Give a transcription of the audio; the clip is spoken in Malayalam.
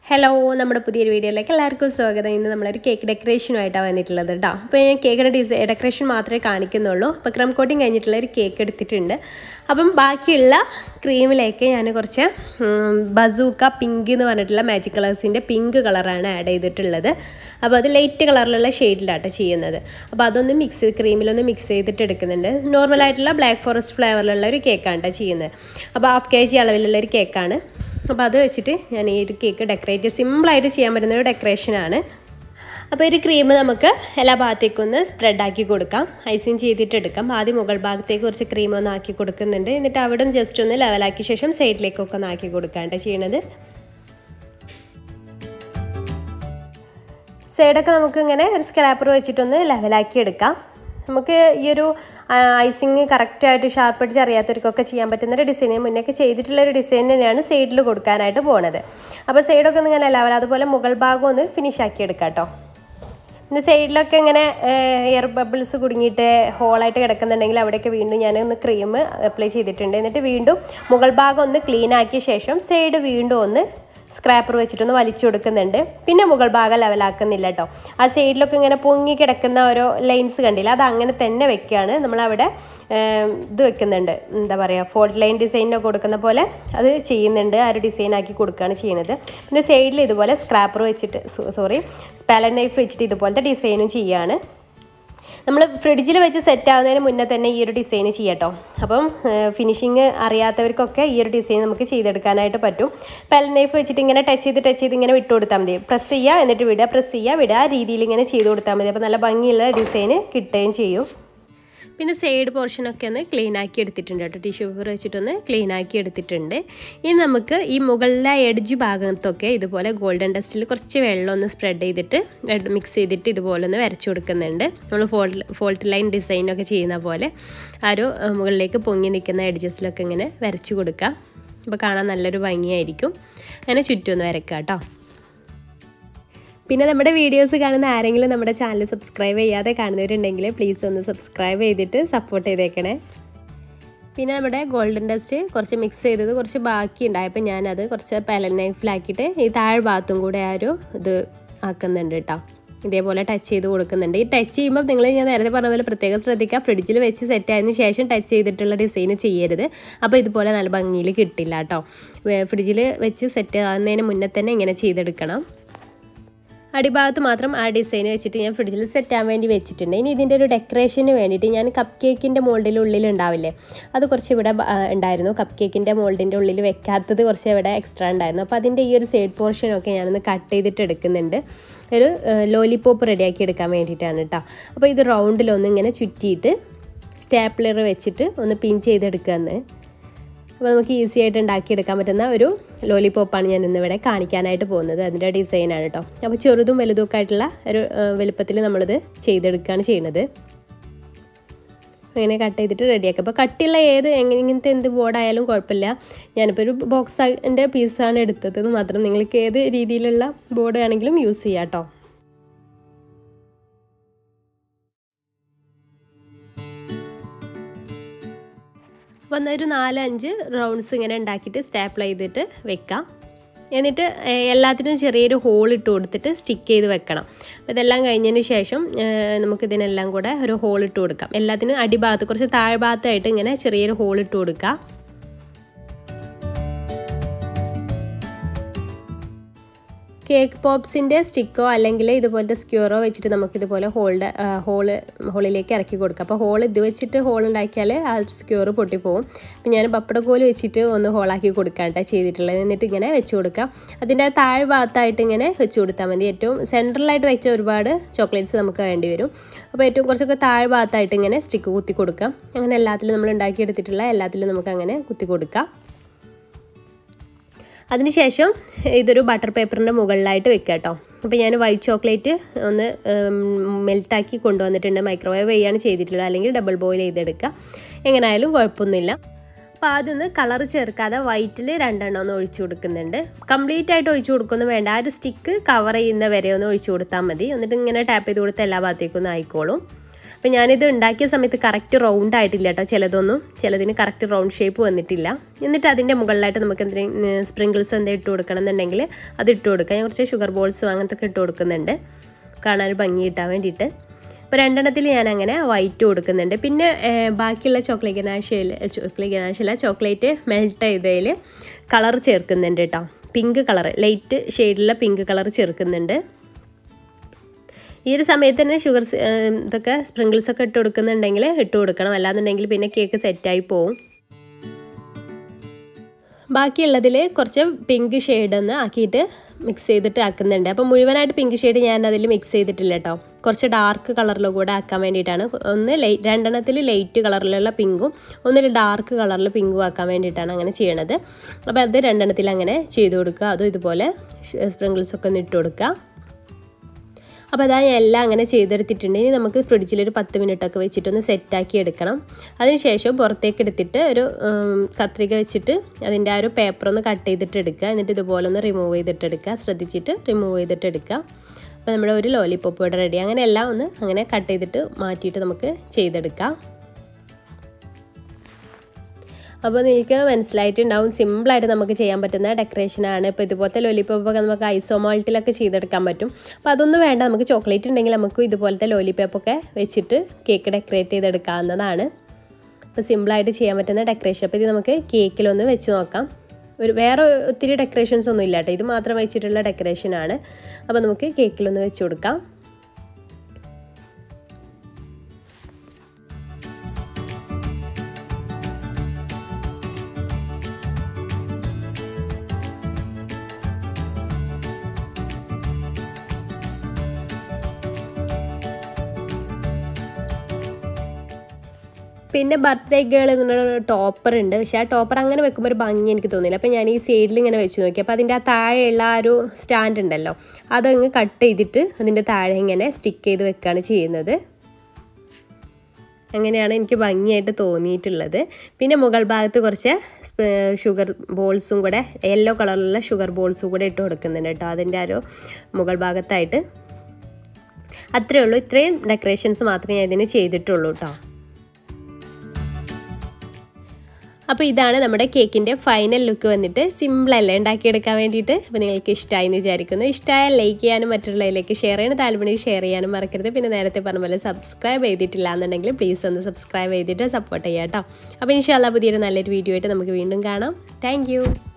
ഹലോ നമ്മുടെ പുതിയൊരു വീഡിയോയിലേക്ക് എല്ലാവർക്കും സ്വാഗതം ഇന്ന് നമ്മളൊരു കേക്ക് ഡെക്കറേഷനുമായിട്ടാണ് വന്നിട്ടുള്ളത് കേട്ടോ അപ്പോൾ ഞാൻ കേക്കിൻ്റെ ഡിസൈ ഡെക്കറേഷൻ മാത്രമേ കാണിക്കുന്നുള്ളൂ അപ്പോൾ ക്രം കോട്ടിങ് കഴിഞ്ഞിട്ടുള്ള ഒരു കേക്ക് എടുത്തിട്ടുണ്ട് അപ്പം ബാക്കിയുള്ള ക്രീമിലേക്ക് ഞാൻ കുറച്ച് ബസൂക്ക പിങ്ക് എന്ന് പറഞ്ഞിട്ടുള്ള മാജിക് കളേഴ്സിൻ്റെ പിങ്ക് കളറാണ് ആഡ് ചെയ്തിട്ടുള്ളത് അപ്പോൾ അത് ലൈറ്റ് കളറിലുള്ള ഷെയ്ഡിലാട്ടോ ചെയ്യുന്നത് അപ്പോൾ അതൊന്ന് മിക്സ് ചെയ്ത് ക്രീമിലൊന്ന് മിക്സ് ചെയ്തിട്ട് എടുക്കുന്നുണ്ട് നോർമലായിട്ടുള്ള ബ്ലാക്ക് ഫോറസ്റ്റ് ഫ്ലേവറിലുള്ള ഒരു കേക്കാണ് കേട്ടോ ചെയ്യുന്നത് അപ്പോൾ ഹാഫ് കെ ജി അളവിലുള്ള ഒരു കേക്കാണ് അപ്പോൾ അത് വെച്ചിട്ട് ഞാൻ ഈ ഒരു കേക്ക് ഡെക്കറേറ്റ് സിമ്പിളായിട്ട് ചെയ്യാൻ പറ്റുന്ന ഒരു ഡെക്കറേഷനാണ് അപ്പോൾ ഒരു ക്രീം നമുക്ക് എല്ലാ ഭാഗത്തേക്കും ഒന്ന് സ്പ്രെഡാക്കി കൊടുക്കാം ഐസിങ് ചെയ്തിട്ട് എടുക്കാം ആദ്യം മുകൾ ഭാഗത്തേക്ക് കുറച്ച് ക്രീം ഒന്ന് ആക്കി കൊടുക്കുന്നുണ്ട് എന്നിട്ട് അവിടെ ജസ്റ്റ് ഒന്ന് ലെവലാക്കിയ ശേഷം സൈഡിലേക്കൊക്കെ ഒന്ന് ആക്കി കൊടുക്കാണ്ട് ചെയ്യണത് സൈഡൊക്കെ നമുക്ക് ഇങ്ങനെ ഒരു സ്ക്രാപ്പർ വെച്ചിട്ടൊന്ന് ലെവലാക്കി എടുക്കാം നമുക്ക് ഈ ഒരു ഐസിങ് കറക്റ്റായിട്ട് ഷാർപ്പ് അടിച്ച് അറിയാത്തവർക്കൊക്കെ ചെയ്യാൻ പറ്റുന്ന ഒരു ഡിസൈൻ മുന്നേക്ക് ചെയ്തിട്ടുള്ള ഒരു ഡിസൈൻ തന്നെയാണ് സൈഡിൽ കൊടുക്കാനായിട്ട് പോണത് അപ്പോൾ സൈഡൊക്കെ ഒന്ന് ഇങ്ങനെ ലെവൽ അതുപോലെ മുകൾ ഭാഗം ഒന്ന് ഫിനിഷ് ആക്കി എടുക്കാം കേട്ടോ പിന്നെ സൈഡിലൊക്കെ ഇങ്ങനെ എയർ ബബിൾസ് കുടുങ്ങിയിട്ട് ഹോളായിട്ട് കിടക്കുന്നുണ്ടെങ്കിൽ അവിടെയൊക്കെ വീണ്ടും ഞാൻ ഒന്ന് ക്രീം അപ്ലൈ ചെയ്തിട്ടുണ്ട് എന്നിട്ട് വീണ്ടും മുകൾ ഭാഗം ഒന്ന് ക്ലീൻ ആക്കിയ ശേഷം സൈഡ് വീണ്ടും ഒന്ന് സ്ക്രാപ്പർ വെച്ചിട്ടൊന്ന് വലിച്ചു കൊടുക്കുന്നുണ്ട് പിന്നെ മുകൾ ഭാഗം ലെവലാക്കുന്നില്ല കേട്ടോ ആ സൈഡിലൊക്കെ ഇങ്ങനെ പൊങ്ങി കിടക്കുന്ന ഓരോ ലൈൻസ് കണ്ടില്ല അത് അങ്ങനെ തന്നെ വെക്കുകയാണ് നമ്മളവിടെ ഇത് വെക്കുന്നുണ്ട് എന്താ പറയുക ഫോൾട്ട് ലൈൻ ഡിസൈനൊക്കെ കൊടുക്കുന്ന പോലെ അത് ചെയ്യുന്നുണ്ട് ആ ഒരു ഡിസൈൻ ആക്കി കൊടുക്കുകയാണ് ചെയ്യുന്നത് പിന്നെ സൈഡിൽ ഇതുപോലെ സ്ക്രാപ്പർ വെച്ചിട്ട് സോറി സ്പാലൻ നൈഫ് വെച്ചിട്ട് ഇതുപോലത്തെ ഡിസൈനും ചെയ്യുകയാണ് നമ്മൾ ഫ്രിഡ്ജിൽ വെച്ച് സെറ്റ് ആവുന്നതിന് മുന്നേ തന്നെ ഈ ഒരു ഡിസൈൻ ചെയ്യട്ടോ അപ്പം ഫിനിഷിങ് അറിയാത്തവർക്കൊക്കെ ഈ ഒരു ഡിസൈൻ നമുക്ക് ചെയ്തെടുക്കാനായിട്ട് പറ്റും പെൽ നൈഫ് വെച്ചിട്ട് ഇങ്ങനെ ടച്ച് ചെയ്ത് ടച്ച് ചെയ്ത് ഇങ്ങനെ വിട്ട് കൊടുത്താൽ മതി പ്രസ് ചെയ്യുക എന്നിട്ട് വിടുക പ്രസ് ചെയ്യുക വിടുക ആ രീതിയിൽ ഇങ്ങനെ ചെയ്ത് കൊടുത്താൽ മതി അപ്പോൾ നല്ല ഭംഗിയുള്ള ഡിസൈന് കിട്ടുകയും ചെയ്യും പിന്നെ സൈഡ് പോർഷനൊക്കെ ഒന്ന് ക്ലീൻ ആക്കി എടുത്തിട്ടുണ്ട് കേട്ടോ ടിഷ്യൂ പേപ്പർ വെച്ചിട്ടൊന്ന് ക്ലീൻ ആക്കി എടുത്തിട്ടുണ്ട് ഇനി നമുക്ക് ഈ മുകളിലെ എഡ്ജ് ഭാഗത്തൊക്കെ ഇതുപോലെ ഗോൾഡൻ ഡസ്റ്റിൽ കുറച്ച് വെള്ളം ഒന്ന് സ്പ്രെഡ് ചെയ്തിട്ട് മിക്സ് ചെയ്തിട്ട് ഇതുപോലെ ഒന്ന് വരച്ചു കൊടുക്കുന്നുണ്ട് നമ്മൾ ഫോൾട്ട് ഫോൾട്ട് ലൈൻ ഡിസൈനൊക്കെ ചെയ്യുന്ന പോലെ ആ ഒരു മുകളിലേക്ക് പൊങ്ങി നിൽക്കുന്ന എഡ്ജസിലൊക്കെ ഇങ്ങനെ വരച്ചു കൊടുക്കുക അപ്പോൾ കാണാൻ നല്ലൊരു ഭംഗിയായിരിക്കും അങ്ങനെ ചുറ്റും ഒന്ന് വരക്കുക കേട്ടോ പിന്നെ നമ്മുടെ വീഡിയോസ് കാണുന്ന ആരെങ്കിലും നമ്മുടെ ചാനൽ സബ്സ്ക്രൈബ് ചെയ്യാതെ കാണുന്നവരുണ്ടെങ്കിൽ പ്ലീസ് ഒന്ന് സബ്സ്ക്രൈബ് ചെയ്തിട്ട് സപ്പോർട്ട് ചെയ്തേക്കണേ പിന്നെ നമ്മുടെ ഗോൾഡൻ ഡസ്റ്റ് കുറച്ച് മിക്സ് ചെയ്തത് കുറച്ച് ബാക്കി ഉണ്ടായപ്പോൾ ഞാനത് കുറച്ച് പാലൻ നൈഫിലാക്കിയിട്ട് ഈ താഴ് ഭാഗത്തും കൂടെ ആ ഒരു ഇത് ആക്കുന്നുണ്ട് കേട്ടോ ഇതേപോലെ ടച്ച് ചെയ്ത് കൊടുക്കുന്നുണ്ട് ഈ ടച്ച് ചെയ്യുമ്പോൾ നിങ്ങൾ ഞാൻ നേരത്തെ പറഞ്ഞ പോലെ പ്രത്യേകം ശ്രദ്ധിക്കുക ഫ്രിഡ്ജിൽ വെച്ച് സെറ്റ് ആയതിനു ശേഷം ടച്ച് ചെയ്തിട്ടുള്ള ഡിസൈൻ ചെയ്യരുത് അപ്പോൾ ഇതുപോലെ നല്ല ഭംഗിയിൽ കിട്ടില്ല കേട്ടോ ഫ്രിഡ്ജിൽ വെച്ച് സെറ്റ് ആകുന്നതിന് മുന്നേ തന്നെ ഇങ്ങനെ ചെയ്തെടുക്കണം അടിഭാഗത്ത് മാത്രം ആ ഡിസൈൻ വെച്ചിട്ട് ഞാൻ ഫ്രിഡ്ജിൽ സെറ്റ് ആവാൻ വേണ്ടി വെച്ചിട്ടുണ്ട് ഇനി ഇതിൻ്റെ ഒരു ഡെക്കറേഷന് വേണ്ടിയിട്ട് ഞാൻ കപ്പ് കേക്കിൻ്റെ മോൾഡിൻ്റെ ഉള്ളിൽ ഉണ്ടാവില്ലേ അത് കുറച്ച് ഇവിടെ ഉണ്ടായിരുന്നു കപ്പ് കേക്കിൻ്റെ മോൾഡിൻ്റെ ഉള്ളിൽ വെക്കാത്തത് കുറച്ച് ഇവിടെ എക്സ്ട്രാ ഉണ്ടായിരുന്നു അപ്പോൾ അതിൻ്റെ ഈ ഒരു സൈഡ് പോർഷനൊക്കെ ഞാനൊന്ന് കട്ട് ചെയ്തിട്ട് എടുക്കുന്നുണ്ട് ഒരു ലോലിപോപ്പ് റെഡിയാക്കി എടുക്കാൻ വേണ്ടിയിട്ടാണ് കേട്ടോ അപ്പോൾ ഇത് റൗണ്ടിലൊന്ന് ഇങ്ങനെ ചുറ്റിയിട്ട് സ്റ്റാപ്ലർ വെച്ചിട്ട് ഒന്ന് പിൻ ചെയ്തെടുക്കുകയെന്ന് അപ്പോൾ നമുക്ക് ഈസി ആയിട്ട് ഉണ്ടാക്കിയെടുക്കാൻ പറ്റുന്ന ഒരു ലോലിപോപ്പാണ് ഞാൻ ഇന്നിവിടെ കാണിക്കാനായിട്ട് പോകുന്നത് അതിൻ്റെ ഡിസൈനാണ് കേട്ടോ അപ്പോൾ ചെറുതും വലുതുമൊക്കെ ആയിട്ടുള്ള ഒരു വലുപ്പത്തിൽ നമ്മളിത് ചെയ്തെടുക്കുകയാണ് ചെയ്യുന്നത് അങ്ങനെ കട്ട് ചെയ്തിട്ട് റെഡിയാക്കുക അപ്പോൾ കട്ടിയുള്ള ഏത് എങ്ങനെ ഇങ്ങനത്തെ എന്ത് ബോർഡായാലും കുഴപ്പമില്ല ഞാനിപ്പോൾ ഒരു ബോക്സിൻ്റെ പീസാണ് എടുത്തത് മാത്രം നിങ്ങൾക്ക് ഏത് രീതിയിലുള്ള ബോർഡ് ആണെങ്കിലും യൂസ് ചെയ്യാം കേട്ടോ അപ്പോൾ ഒരു നാലഞ്ച് റൗണ്ട്സ് ഇങ്ങനെ ഉണ്ടാക്കിയിട്ട് സ്റ്റാപ്പിൾ ചെയ്തിട്ട് വെക്കാം എന്നിട്ട് എല്ലാത്തിനും ചെറിയൊരു ഹോൾ ഇട്ട് കൊടുത്തിട്ട് സ്റ്റിക്ക് ചെയ്ത് വെക്കണം അപ്പോൾ ഇതെല്ലാം കഴിഞ്ഞതിന് ശേഷം നമുക്കിതിനെല്ലാം കൂടെ ഒരു ഹോൾ ഇട്ട് കൊടുക്കാം എല്ലാത്തിനും അടിഭാഗത്ത് കുറച്ച് താഴ്ഭാഗത്തായിട്ട് ഇങ്ങനെ ചെറിയൊരു ഹോൾ ഇട്ട് കൊടുക്കുക കേക്ക് പോപ്സിൻ്റെ സ്റ്റിക്കോ അല്ലെങ്കിൽ ഇതുപോലത്തെ സ്ക്യൂറോ വെച്ചിട്ട് നമുക്കിതുപോലെ ഹോളിൻ്റെ ഹോള് ഹോളിലേക്ക് ഇറക്കി കൊടുക്കാം അപ്പോൾ ഹോൾ ഇത് വെച്ചിട്ട് ഹോൾ ഉണ്ടാക്കിയാൽ ആ സ്ക്യൂറ് പൊട്ടിപ്പോവും അപ്പോൾ ഞാൻ പപ്പടക്കോല് വെച്ചിട്ട് ഒന്ന് ഹോളാക്കി കൊടുക്കാനാണ് ചെയ്തിട്ടുള്ളത് എന്നിട്ട് ഇങ്ങനെ വെച്ച് കൊടുക്കാം അതിൻ്റെ താഴ് ഭാഗത്തായിട്ട് ഇങ്ങനെ വെച്ച് കൊടുത്താൽ മതി ഏറ്റവും സെൻട്രലായിട്ട് വെച്ച ഒരുപാട് ചോക്ലേറ്റ്സ് നമുക്ക് വേണ്ടി വരും അപ്പോൾ ഏറ്റവും കുറച്ചൊക്കെ താഴ് ഭാഗത്തായിട്ട് ഇങ്ങനെ സ്റ്റിക്ക് കുത്തി കൊടുക്കാം അങ്ങനെ എല്ലാത്തിലും നമ്മൾ ഉണ്ടാക്കിയെടുത്തിട്ടുള്ള എല്ലാത്തിലും നമുക്ക് അങ്ങനെ കുത്തി കൊടുക്കാം അതിനുശേഷം ഇതൊരു ബട്ടർ പേപ്പറിൻ്റെ മുകളിലായിട്ട് വെക്കുക കേട്ടോ അപ്പോൾ ഞാൻ വൈറ്റ് ചോക്ലേറ്റ് ഒന്ന് മെൽറ്റാക്കി കൊണ്ടുവന്നിട്ടുണ്ട് മൈക്രോവേവ് ചെയ്യാണ് ചെയ്തിട്ടുള്ളത് അല്ലെങ്കിൽ ഡബിൾ ബോയിൽ ചെയ്തെടുക്കുക എങ്ങനെയായാലും കുഴപ്പമൊന്നുമില്ല അപ്പോൾ ആദ്യം ഒന്ന് കളർ ചേർക്കാതെ വൈറ്റിൽ രണ്ടെണ്ണം ഒന്ന് ഒഴിച്ചു കൊടുക്കുന്നുണ്ട് കംപ്ലീറ്റ് ആയിട്ട് ഒഴിച്ചു കൊടുക്കൊന്നും വേണ്ട ആ ഒരു സ്റ്റിക്ക് കവർ ചെയ്യുന്ന വരെ ഒന്ന് ഒഴിച്ചു കൊടുത്താൽ മതി എന്നിട്ട് ഇങ്ങനെ ടാപ്പ് ചെയ്ത് കൊടുത്ത് എല്ലാ ഭാഗത്തേക്കും ഒന്ന് ആയിക്കോളും അപ്പോൾ അപ്പോൾ ഞാനിത് ഉണ്ടാക്കിയ സമയത്ത് കറക്റ്റ് റൗണ്ട് ആയിട്ടില്ല കേട്ടോ ചിലതൊന്നും ചിലതിന് കറക്റ്റ് റൗണ്ട് ഷേപ്പ് വന്നിട്ടില്ല എന്നിട്ട് അതിൻ്റെ മുകളിലായിട്ട് നമുക്ക് എന്തെങ്കിലും സ്പ്രിങ്കിൾസ് എന്തെങ്കിലും ഇട്ട് കൊടുക്കണം എന്നുണ്ടെങ്കിൽ അത് ഇട്ട് കൊടുക്കാം ഞാൻ കുറച്ച് ഷുഗർ ബോൾസും അങ്ങനത്തെ ഒക്കെ ഇട്ട് കൊടുക്കുന്നുണ്ട് കാണാൻ ഭംഗി കിട്ടാൻ വേണ്ടിയിട്ട് അപ്പോൾ രണ്ടെണ്ണത്തിൽ ഞാൻ അങ്ങനെ വൈറ്റ് കൊടുക്കുന്നുണ്ട് പിന്നെ ബാക്കിയുള്ള ചോക്ലേറ്റ് ഗനാഷയിൽ ചോക്ലേറ്റ് ഗനാഷല്ല ചോക്ലേറ്റ് മെൽറ്റ് ചെയ്തതിൽ കളർ ചേർക്കുന്നുണ്ട് കേട്ടോ പിങ്ക് കളർ ലൈറ്റ് ഷെയ്ഡിലുള്ള പിങ്ക് കളർ ചേർക്കുന്നുണ്ട് ഈ ഒരു സമയത്ത് തന്നെ ഷുഗർ ഇതൊക്കെ സ്പ്രിങ്കിൾസ് ഒക്കെ ഇട്ട് കൊടുക്കുന്നുണ്ടെങ്കിൽ ഇട്ട് കൊടുക്കണം അല്ലാന്നുണ്ടെങ്കിൽ പിന്നെ കേക്ക് സെറ്റായി പോവും ബാക്കിയുള്ളതിൽ കുറച്ച് പിങ്ക് ഷെയ്ഡ് ഒന്ന് ആക്കിയിട്ട് മിക്സ് ചെയ്തിട്ട് ആക്കുന്നുണ്ട് അപ്പോൾ മുഴുവനായിട്ട് പിങ്ക് ഷെയ്ഡ് ഞാൻ അതിൽ മിക്സ് ചെയ്തിട്ടില്ല കേട്ടോ കുറച്ച് ഡാർക്ക് കളറിൽ കൂടെ ആക്കാൻ വേണ്ടിയിട്ടാണ് ഒന്ന് ലൈറ്റ് രണ്ടെണ്ണത്തിൽ ലൈറ്റ് കളറിലുള്ള പിങ്കും ഒന്നിൽ ഡാർക്ക് കളറിൽ പിങ്കും ആക്കാൻ വേണ്ടിയിട്ടാണ് അങ്ങനെ ചെയ്യണത് അപ്പോൾ അത് രണ്ടെണ്ണത്തിൽ അങ്ങനെ ചെയ്ത് കൊടുക്കുക അതും ഇതുപോലെ സ്പ്രിങ്കിൾസ് ഒക്കെ ഒന്ന് ഇട്ട് കൊടുക്കുക അപ്പോൾ അതാ ഞാൻ എല്ലാം അങ്ങനെ ചെയ്തെടുത്തിട്ടുണ്ട് ഇനി നമുക്ക് ഫ്രിഡ്ജിലൊരു പത്ത് മിനിറ്റൊക്കെ വെച്ചിട്ടൊന്ന് സെറ്റാക്കി എടുക്കണം അതിനുശേഷം പുറത്തേക്ക് എടുത്തിട്ട് ഒരു കത്രിക വെച്ചിട്ട് അതിൻ്റെ ആ ഒരു പേപ്പർ ഒന്ന് കട്ട് ചെയ്തിട്ട് എടുക്കുക എന്നിട്ട് ഇതുപോലെ ഒന്ന് റിമൂവ് ചെയ്തിട്ട് എടുക്കുക ശ്രദ്ധിച്ചിട്ട് റിമൂവ് ചെയ്തിട്ട് എടുക്കുക അപ്പോൾ നമ്മുടെ ഒരു ലോലിപ്പോപ്പ് ഇവിടെ റെഡി അങ്ങനെ എല്ലാം ഒന്ന് അങ്ങനെ കട്ട് ചെയ്തിട്ട് മാറ്റിയിട്ട് നമുക്ക് ചെയ്തെടുക്കാം അപ്പോൾ നിങ്ങൾക്ക് മനസ്സിലായിട്ടുണ്ടാവും സിമ്പിളായിട്ട് നമുക്ക് ചെയ്യാൻ പറ്റുന്ന ഡെക്കറേഷനാണ് ഇപ്പോൾ ഇതുപോലത്തെ ലോലിപോപ്പൊക്കെ നമുക്ക് ഐസോമാൾട്ടിലൊക്കെ ചെയ്തെടുക്കാൻ പറ്റും അപ്പോൾ അതൊന്നും വേണ്ട നമുക്ക് ചോക്ലേറ്റ് ഉണ്ടെങ്കിൽ നമുക്ക് ഇതുപോലത്തെ ലോലിപോപ്പൊക്കെ വെച്ചിട്ട് കേക്ക് ഡെക്കറേറ്റ് ചെയ്തെടുക്കാവുന്നതാണ് അപ്പോൾ സിമ്പിളായിട്ട് ചെയ്യാൻ പറ്റുന്ന ഡെക്കറേഷൻ അപ്പോൾ ഇത് നമുക്ക് കേക്കിലൊന്ന് വെച്ച് നോക്കാം ഒരു വേറെ ഒത്തിരി ഡെക്കറേഷൻസ് ഒന്നും ഇല്ല കേട്ടോ ഇത് മാത്രം വെച്ചിട്ടുള്ള ഡെക്കറേഷനാണ് അപ്പോൾ നമുക്ക് കേക്കിലൊന്ന് വെച്ച് കൊടുക്കാം പിന്നെ ബർത്ത്ഡേ ഗേൾ എന്ന് പറഞ്ഞ ടോപ്പർ ഉണ്ട് പക്ഷേ ആ ടോപ്പർ അങ്ങനെ വെക്കുമ്പോൾ ഒരു ഭംഗി എനിക്ക് തോന്നിയില്ല അപ്പോൾ ഞാൻ ഈ സൈഡിൽ ഇങ്ങനെ വെച്ച് നോക്കി അപ്പോൾ അതിൻ്റെ ആ താഴെയുള്ള ആ ഒരു സ്റ്റാൻഡ് ഉണ്ടല്ലോ അതങ്ങ് കട്ട് ചെയ്തിട്ട് അതിൻ്റെ താഴെ ഇങ്ങനെ സ്റ്റിക്ക് ചെയ്ത് വെക്കുകയാണ് ചെയ്യുന്നത് അങ്ങനെയാണ് എനിക്ക് ഭംഗിയായിട്ട് തോന്നിയിട്ടുള്ളത് പിന്നെ മുകൾ ഭാഗത്ത് കുറച്ച് ഷുഗർ ബോൾസും കൂടെ യെല്ലോ കളറിലുള്ള ഷുഗർ ബോൾസും കൂടെ ഇട്ട് കൊടുക്കുന്നുണ്ട് കേട്ടോ അതിൻ്റെ ആ ഒരു മുകൾ ഭാഗത്തായിട്ട് അത്രയേ ഉള്ളൂ ഇത്രയും ഡെക്കറേഷൻസ് മാത്രമേ ഞാൻ ഇതിന് ചെയ്തിട്ടുള്ളൂ കേട്ടോ അപ്പോൾ ഇതാണ് നമ്മുടെ കേക്കിൻ്റെ ഫൈനൽ ലുക്ക് വന്നിട്ട് സിമ്പിളല്ലേ ഉണ്ടാക്കിയെടുക്കാൻ വേണ്ടിയിട്ട് അപ്പോൾ നിങ്ങൾക്ക് ഇഷ്ടമായി എന്ന് വിചാരിക്കുന്നു ഇഷ്ടമായാൽ ലൈക്ക് ചെയ്യാനും മറ്റുള്ളവരിലേക്ക് ഷെയർ ചെയ്യാനും താല്പര്യം ഷെയർ ചെയ്യാനും മറക്കരുത് പിന്നെ നേരത്തെ പറഞ്ഞ പോലെ സബ്സ്ക്രൈബ് ചെയ്തിട്ടില്ല എന്നുണ്ടെങ്കിൽ പ്ലീസ് ഒന്ന് സബ്സ്ക്രൈബ് ചെയ്തിട്ട് സപ്പോർട്ട് ചെയ്യാം കേട്ടോ അപ്പോൾ ഇൻഷാല്ല പുതിയൊരു നല്ലൊരു വീഡിയോ ആയിട്ട് നമുക്ക് വീണ്ടും കാണാം താങ്ക്